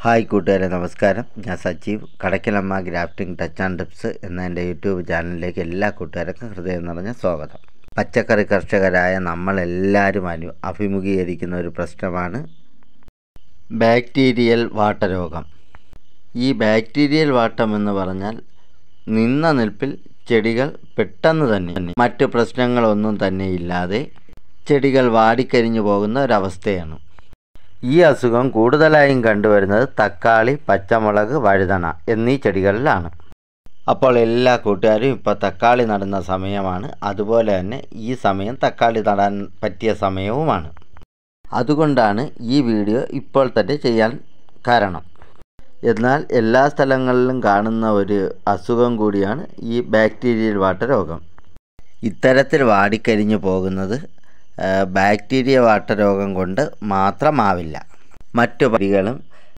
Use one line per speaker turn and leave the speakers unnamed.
hi കൂട്ടുകാരെ നമസ്കാരം ഞാൻ Sajeev Kadakkalamma grafting touch and tips എന്ന എൻ്റെ യൂട്യൂബ് ചാനലിലേക്ക് എല്ലാ കൂട്ടുകാർക്കും ഹൃദയം നിറഞ്ഞ സ്വാഗതം പച്ചക്കറി കർഷകരായ നമ്മളെല്ലാവരും അനു അഭിമുഖീകരിക്കുന്ന ഒരു പ്രശ്നമാണ് ബാക്ടീരിയൽ വാട്ടരോഗം ഈ ബാക്ടീരിയൽ വാട്ടം എന്ന് പറഞ്ഞാൽ നിന്ന നിൽപ്പിൽ ചെടികൾ പെട്ടെന്ന് തന്നെ മറ്റ് പ്രശ്നങ്ങളൊന്നും തന്നെ ഇല്ലാതെ ചെടികൾ വാടിക്കരിഞ്ഞു പോകുന്ന ഒരവസ്ഥയാണ് ഈ അസുഖം കൂടുതലായും കണ്ടുവരുന്നത് തക്കാളി പച്ചമുളക് വഴുതണ എന്നീ ചെടികളിലാണ് അപ്പോൾ എല്ലാ കൂട്ടുകാരും ഇപ്പോൾ തക്കാളി നടുന്ന സമയമാണ് അതുപോലെ തന്നെ ഈ സമയം തക്കാളി നടാൻ പറ്റിയ സമയവുമാണ് അതുകൊണ്ടാണ് ഈ വീഡിയോ ഇപ്പോൾ തന്നെ ചെയ്യാൻ കാരണം എന്നാൽ എല്ലാ സ്ഥലങ്ങളിലും കാണുന്ന ഒരു അസുഖം കൂടിയാണ് ഈ ബാക്ടീരിയൽ വാട്ട രോഗം ഇത്തരത്തിൽ വാടിക്കരിഞ്ഞു പോകുന്നത് ബാക്ടീരിയ വാട്ട രോഗം കൊണ്ട് മാത്രമാവില്ല മറ്റു പരികളും